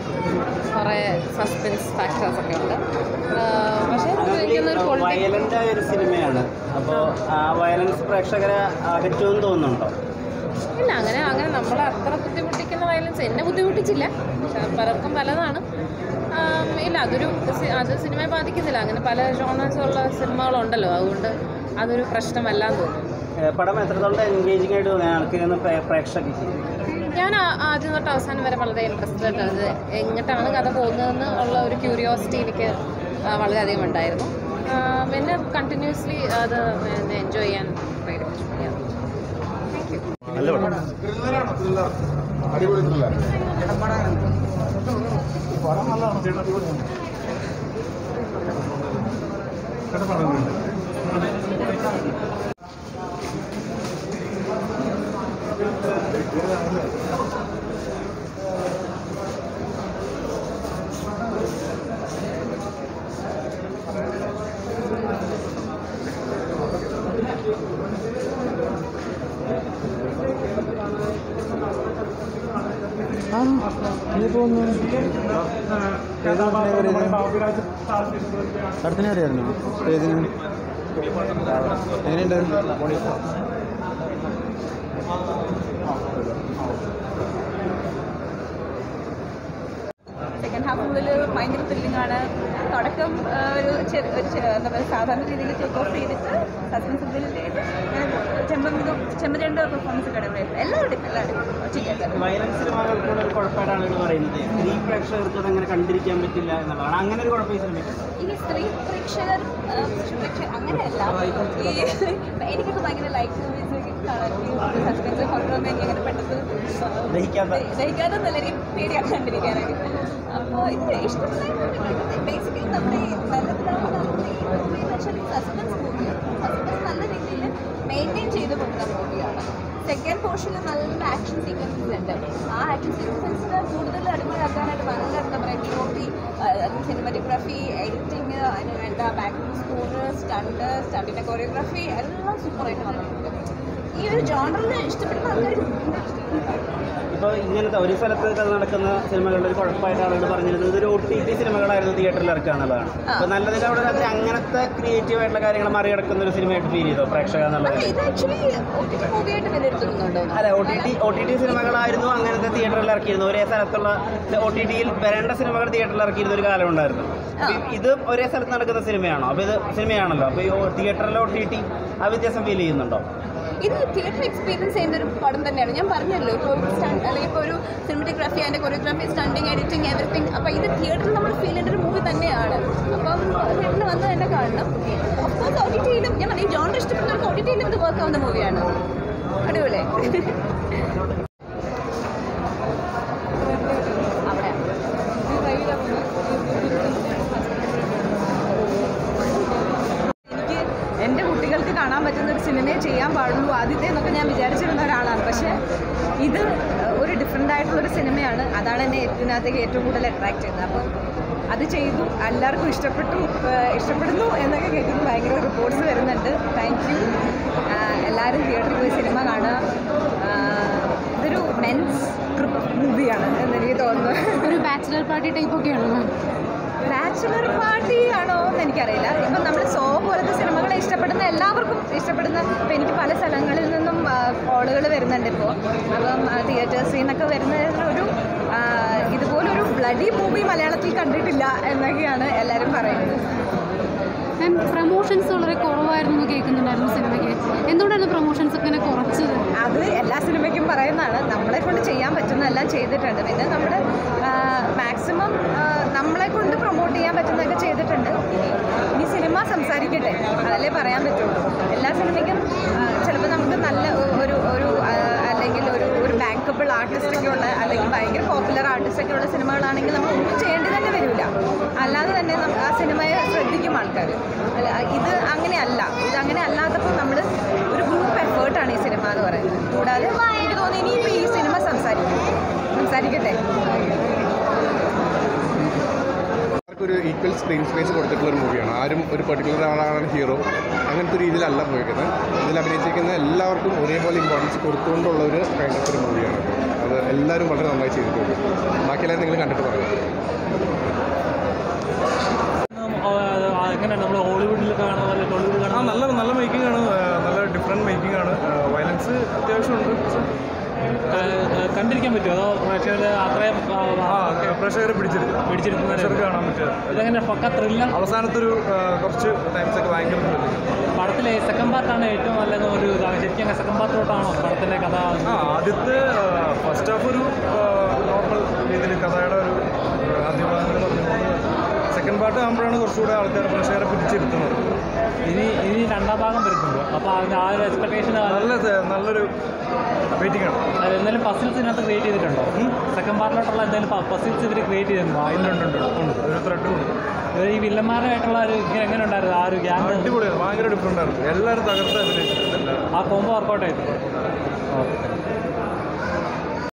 കുറേ suspense factors ഒക്കെ ഉണ്ട് ആ, പക്ഷേ ഉപയോഗിക്കുന്ന ഒരു പൊളിറ്റിക് വയലന്റ് ആയ ഒരു സിനിമയാണ് അപ്പോൾ ആ വയലൻസ് പ്രേക്ഷകരെ അകറ്റുമെന്ന് തോന്നുന്നുണ്ടോ ഇല്ല അങ്ങനെ അങ്ങനെ നമ്മളെ അത്ര ബുദ്ധിമുട്ടിക്കുന്ന വയലൻസ് എന്നെ ബുദ്ധിമുട്ടിച്ചില്ല പക്ഷെ പലർക്കും പലതാണ് ആം, ഇല്ല അതൊരു സി- അത് സിനിമയെ ബാധിക്കുന്നില്ല അങ്ങനെ പല ജോണേഴ്സ് ഉള്ള സിനിമകളുണ്ടല്ലോ അതുകൊണ്ട് അതൊരു പ്രശ്നമല്ലാന്ന് തോന്നുന്നു ഏ, പടം എത്രത്തോളം എൻഗേജിംഗ് ആയിട്ട് തോന്നി ആൾക്കാരെന്ന് പ്രേക്ഷകർക്ക് ഞാൻ ആ- ആദ്യം തൊട്ട് അവസാനം വരെ വളരെ ഇൻട്രസ്റ്റഡ് ആണ് എങ്ങോട്ടാണ് കഥ പോകുന്നതെന്ന് ഉള്ള ഒരു ക്യൂരിയോസിറ്റി എനിക്ക് ആ, വളരെയധികം ഉണ്ടായിരുന്നു ആ, പിന്നെ കണ്ടിന്യൂസ്ലി അത് എൻജോയ് ചെയ്യാൻ പ്രേരിപ്പിച്ചു Yeah. Thank you. നല്ല പടം അടിപൊളി ത്രില്ലർ അടുത്തിനെ അറിയായിരുന്നു ഏതിന് എങ്ങനെയുണ്ടായിരുന്നു സെക്കൻഡ് ഹാഫ് മുതൽ ഭയങ്കര ത്രില്ലിംഗ് ആണ് തുടക്കം ആ, ഒരു ചെ- ഒരു ചെ- എന്താ പറയുക സാധാരണ രീതിയിൽ ചെക്ക് ഓഫ് ചെയ്തിട്ട് സസ്പെൻസ് ബിൽഡ് ചെയ്ത് ചെമ്പന്തും ചെമ്പചേണ്ട പെർഫോമൻസ് ഒക്കെ അടിപൊളിയായിരുന്നു എല്ലാവരുടെയും എല്ലാവരുടെയും ഒറ്റയ്ക്കല്ല വയലൻസ് സിനിമകൾക്കുള്ള ഒരു കുഴപ്പമായിട്ടാണ് ഇത് പറയുന്നത് സ്ത്രീ പ്രേക്ഷകർക്ക് അത് അങ്ങനെ കണ്ടിരിക്കാൻ പറ്റില്ല എന്നുള്ളതാണ് അങ്ങനെ ഒരു കുഴപ്പം ഈ സിനിമയ്ക്ക് ഈ സ്ത്രീ പ്രേക്ഷകർ ആ, പുരുഷ പ്രേക്ഷകർ അങ്ങനെയല്ല ഈ എനിക്കൊക്കെ ഭയങ്കര ലൈക്ക് മൂവീസ് കാണാൻ ഈ സസ്പെൻസ് കൊണ്ടുവന്ന് എനിക്ക് അങ്ങനെ പെട്ടെന്ന് ദഹിക്കാത്ത ദഹിക്കാതെന്നല്ല എനിക്ക് പേടിയാണ് കണ്ടിരിക്കാനായിട്ട് അപ്പോൾ ഇത് ഇഷ്ടപ്പെട്ട ബേസിക്കലി നമ്മുടെ ഈ നല്ലതിലാണ് നമ്മുടെ ഈ മൂവി എന്ന് വെച്ചാൽ സസ്പെൻസ് മൂവിയാണ് സസ്പെൻസ് നല്ല രീതിയിൽ മെയിൻറ്റെയിൻ ചെയ്ത് കൊണ്ടുവന്ന മൂവിയാണ് സെക്കൻഡ് പോർഷനിൽ നല്ല ആക്ഷൻ സീക്വൻസസ് ഉണ്ട് ആ ആക്ഷൻ സീക്വൻസിന് കൂടുതൽ അടിപൊളിയാക്കാനായിട്ട് നല്ല എന്താ പറയുക D O P cinematography editing അതിന് വേണ്ട ബാക്ക്ഗ്രൗണ്ട് സ്കോറ് സ്റ്റണ്ട് സ്റ്റണ്ടിൻ്റെ കൊറിയോഗ്രാഫി എല്ലാം സൂപ്പറായിട്ട് വന്നിട്ടുണ്ട് ഈ ഒരു ജോണറിൽ ഇഷ്ടപ്പെടുന്ന ആൾക്കാർ ഇപ്പോൾ ഇങ്ങനത്തെ ഒരു സ്ഥലത്ത് കഥ നടക്കുന്ന സിനിമകളുടെ ഒരു കുഴപ്പമായിട്ട് ആളുകൾ പറഞ്ഞിരുന്നത് ഇതൊരു ഒ ടി ടി സിനിമകളായിരുന്നു തിയേറ്ററിൽ ഇറക്കുക എന്നുള്ളതാണ് അപ്പോൾ നല്ലതിൽ അവിടെ അതിന് അങ്ങനത്തെ ക്രിയേറ്റീവ് ആയിട്ടുള്ള കാര്യങ്ങൾ മറികടക്കുന്ന ഒരു സിനിമയായിട്ട് ഫീൽ ചെയ്തോ പ്രേക്ഷക എന്നുള്ളത് അല്ല ഇത് ആക്ച്വലി ഒ ടി ടി മൂവിയായിട്ട് വിലയിരുത്തുന്നുണ്ടോ അല്ല O T T O T T സിനിമകളായിരുന്നു അങ്ങനത്തെ തിയേറ്ററിൽ ഇറക്കിയിരുന്നു ഒരേ സ്ഥലത്തുള്ള ഒ ടി ടിയിൽ വരേണ്ട സിനിമകൾ തിയേറ്ററിൽ ഇറക്കിയിരുന്ന ഒരു കാലം ഉണ്ടായിരുന്നു അപ്പൊ ഇത് ഒരേ സ്ഥലത്ത് നടക്കുന്ന സിനിമയാണോ അപ്പോൾ ഇത് സിനിമയാണല്ലോ അപ്പോൾ ഈ തിയേറ്ററിലെ ഒ ടി ടി ആ വ്യത്യാസം ഫീൽ ചെയ്യുന്നുണ്ടോ ഇത് തിയേറ്റർ എക്സ്പീരിയൻസ് ചെയ്യുന്ന ഒരു പടം തന്നെയാണ് ഞാൻ പറഞ്ഞല്ലോ ഇപ്പോൾ ഒരു സ്റ്റണ്ട് അല്ലെങ്കിൽ ഇപ്പോൾ ഒരു സിനിമറ്റോഗ്രാഫി അതിൻ്റെ കൊറിയോഗ്രാഫി സ്റ്റണ്ടിങ് എഡിറ്റിംഗ് എവറിത്തിങ് അപ്പോൾ ഇത് തിയേറ്ററിൽ നമ്മൾ ഫീൽ ചെയ്യേണ്ട ഒരു മൂവി തന്നെയാണ് അപ്പം തിയേറ്ററിൽ വന്ന് തന്നെ കാണണം ഓഫ്കോഴ്സ് ഒ ടി ടിയിലും ഞാൻ പറഞ്ഞു ഈ ജോണർ ഇഷ്ടപ്പെടുന്നവർക്ക് ഒ ടി ടിയിലും ഇത് വർക്ക് ആവുന്ന മൂവിയാണ് അടിപൊളി എനിക്ക് എൻ്റെ കുട്ടികൾക്ക് കാണാൻ പറ്റുന്ന ഒരു സിനിമയെ ചെയ്യാൻ പാടുള്ളൂ ആദ്യത്തെ എന്നൊക്കെ ഞാൻ വിചാരിച്ചിരുന്ന ഒരാളാണ് പക്ഷേ ഇത് ഒരു ഡിഫറെൻ്റ് ആയിട്ടുള്ളൊരു സിനിമയാണ് അതാണ് എന്നെ ഇതിനകത്തേക്ക് ഏറ്റവും കൂടുതൽ അട്രാക്ട് ചെയ്യുന്നത് അപ്പം അത് ചെയ്തു എല്ലാവർക്കും ഇഷ്ടപ്പെട്ടു ഏഹ് ഇഷ്ടപ്പെടുന്നു എന്നൊക്കെ കേൾക്കുന്നു ഭയങ്കര റിപ്പോർട്ട്സ് വരുന്നുണ്ട് താങ്ക് യു എല്ലാവരും തിയേറ്ററിൽ പോയി സിനിമ കാണുക ആഹ് ഇതൊരു മെൻസ് മൂവിയാണ് എന്നെനിക്ക് തോന്നുന്നു ഒരു ബാച്ചിലർ പാർട്ടി ടൈപ്പ് ഒക്കെയാണോ ബാച്ചുലർ പാർട്ടി ആണോ എന്ന് എനിക്കറിയില്ല ഇപ്പം നമ്മൾ സോ പോലത്തെ സിനിമകളെ ഇഷ്ടപ്പെടുന്ന എല്ലാവർക്കും ഇഷ്ടപ്പെടുന്ന ഇപ്പം എനിക്ക് പല സ്ഥലങ്ങളിൽ നിന്നും കോളുകൾ വരുന്നുണ്ട് ഇപ്പോൾ അപ്പം തിയേറ്റേഴ്സിൽ നിന്നൊക്കെ വരുന്ന ഒരു ആ, ഇതുപോലൊരു ബ്ലഡി മൂവി മലയാളത്തിൽ കണ്ടിട്ടില്ല എന്നൊക്കെയാണ് എല്ലാവരും പറയുന്നത് മാം പ്രൊമോഷൻസ് വളരെ കുറവായിരുന്നു എന്ന് കേൾക്കുന്നുണ്ടായിരുന്നു സിനിമയ്ക്ക് എന്തുകൊണ്ടായിരുന്നു പ്രൊമോഷൻസ് ഇങ്ങനെ കുറച്ചത് അത് എല്ലാ സിനിമയ്ക്കും പറയുന്നതാണ് നമ്മളെ കൊണ്ട് ചെയ്യാൻ പറ്റുന്നതെല്ലാം ചെയ്തിട്ടുണ്ട് പിന്നെ നമ്മൾ മാക്സിമം നമ്മളെ കൊണ്ട് പ്രൊമോട്ട് ചെയ്യാൻ പറ്റുന്നതൊക്കെ ചെയ്തിട്ടുണ്ട് ഇനി ഇനി സിനിമ സംസാരിക്കട്ടെ അതല്ലേ പറയാൻ പറ്റുള്ളൂ എല്ലാ സിനിമയ്ക്കും ചിലപ്പോൾ നമുക്ക് നല്ല ഒ- ഒരു ഒരു ആ, അല്ലെങ്കിൽ ഒരു ഒരു ബാങ്കബിൾ ആർട്ടിസ്റ്റൊക്കെ ഉള്ള അല്ലെങ്കിൽ ഭയങ്കര പോപ്പുലർ ആർട്ടിസ്റ്റൊക്കെ ഉള്ള സിനിമകളാണെങ്കിൽ നമ്മൾ ഒന്നും ചെയ്യേണ്ടി തന്നെ വരില്ല അല്ലാതെ തന്നെ നം- ആ സിനിമയെ ശ്രദ്ധിക്കും ആൾക്കാർ അല്ല ഇത് അങ്ങനെയല്ല ഇത് അങ്ങനെ അല്ലാത്തപ്പോൾ നമ്മൾ ഒരു ഗ്രൂപ്പ് എഫേർട്ടാണ് ഈ സിനിമ എന്ന് പറയുന്നത് കൂടാതെ എനിക്ക് തോന്നുന്നു ഇനിയിപ്പോൾ ഈ സിനിമ സംസാരിക്കും സംസാരിക്കട്ടെ ഒരു ഈക്വൽ സ്ക്രീൻ സ്പേസ് കൊടുത്തിട്ടുള്ള ഒരു മൂവിയാണ് ആരും ഒരു പെർട്ടിക്കുലർ ആളാണ് ഹീറോ അങ്ങനത്തെ ഒരു രീതിയിലല്ല പോയിരിക്കുന്നത് ഇതിൽ അഭിനയിച്ചിരിക്കുന്ന എല്ലാവർക്കും ഒരേപോലെ ഇമ്പോർട്ടൻസ് കൊടുത്തുകൊണ്ടുള്ള ഒരു കൈൻഡ് ഓഫ് ഒരു മൂവിയാണ് അത് എല്ലാവരും വളരെ നന്നായി ചെയ്തിട്ടുണ്ട് ബാക്കിയെല്ലാവരും നിങ്ങൾ കണ്ടിട്ട് പറയാം എങ്ങനെയാണ് നമ്മൾ ഹോളിവുഡിലൊക്കെ കാണുന്ന പോലെ ടോളിവുഡ് ആ കാണുന്ന നല്ല നല്ല മേക്കിംഗ് ആണ് ആ, നല്ല ഡിഫറെൻറ്റ് മേക്കിംഗ് ആണ് വയലൻസ് അത്യാവശ്യമുണ്ട് പക്ഷേ, കണ്ടിരിക്കാൻ പറ്റുമോ അതോ പ്രേക്ഷകർ അത്രയും ആ പ്രേക്ഷകരെ പിടിച്ചിരുത്തും പിടിച്ചിരുത്തുന്ന പ്രേക്ഷകർക്ക് കാണാൻ പറ്റുക ഇതെങ്ങനെ പക്ക ത്രില്ലർ അവസാനത്തെ ഒരു ആ, കുറച്ച് ടൈംസ് ഒക്കെ ഭയങ്കര thrill. പടത്തിലെ സെക്കൻഡ് പാർട്ടാണ് ഏറ്റവും നല്ലത് ഒരു ഇതാണ് ശരിക്കും സെക്കൻഡ് പാർട്ടിലോട്ടാണോ പടത്തിൻ്റെ കഥ ആ ആദ്യത്തെ ഫസ്റ്റ് ഹാഫ് ഒരു നോർമൽ രീതിയിൽ കഥയുടെ ഒരു ആ, ആദ്യഭാഗങ്ങൾ പറഞ്ഞുകൊണ്ട് സെക്കൻഡ് പാർട്ട് ആകുമ്പോഴാണ് കുറച്ചുകൂടെ ആൾക്കാർ പ്രേക്ഷകരെ പിടിച്ചിരുത്തുന്നത് ഇനി ഇനി രണ്ടാം ഭാഗം വരുന്നുണ്ട് അപ്പോൾ അതിന് ആ ഒരു എക്സ്പെക്ടേഷൻ നല്ല നല്ലൊരു വെയിറ്റിംഗ് ആണ് എന്തെങ്കിലും പസിൽസ് ഇതിനകത്ത് ക്രിയേറ്റ് ചെയ്തിട്ടുണ്ടോ സെക്കൻഡ് പാർട്ടിലോട്ടുള്ള എന്തെങ്കിലും പസിൽസ് ഇവർ ക്രിയേറ്റ് ചെയ്തിട്ടുണ്ടോ ഉണ്ട് ഉണ്ട് ഉണ്ട് ഉണ്ട് ഒരു ത്രെഡ് ഉണ്ട് ഇത് ഈ വില്ലന്മാരായിട്ടുള്ള ഒരു ഇങ്ങനെ എങ്ങനെ ഉണ്ടായിരുന്നു ആ ഒരു ഗ്യാങ് അടിപൊളിയാണ് ഭയങ്കര ഡിഫറെൻ്റ് ആയിരുന്നു എല്ലാവരും തകർത്ത് അഭിനയിച്ചിട്ടുണ്ട് എല്ലാവരും ആ കോമ്പോ വർക്കൗട്ട് ആയിരുന്നു ഓക്കെ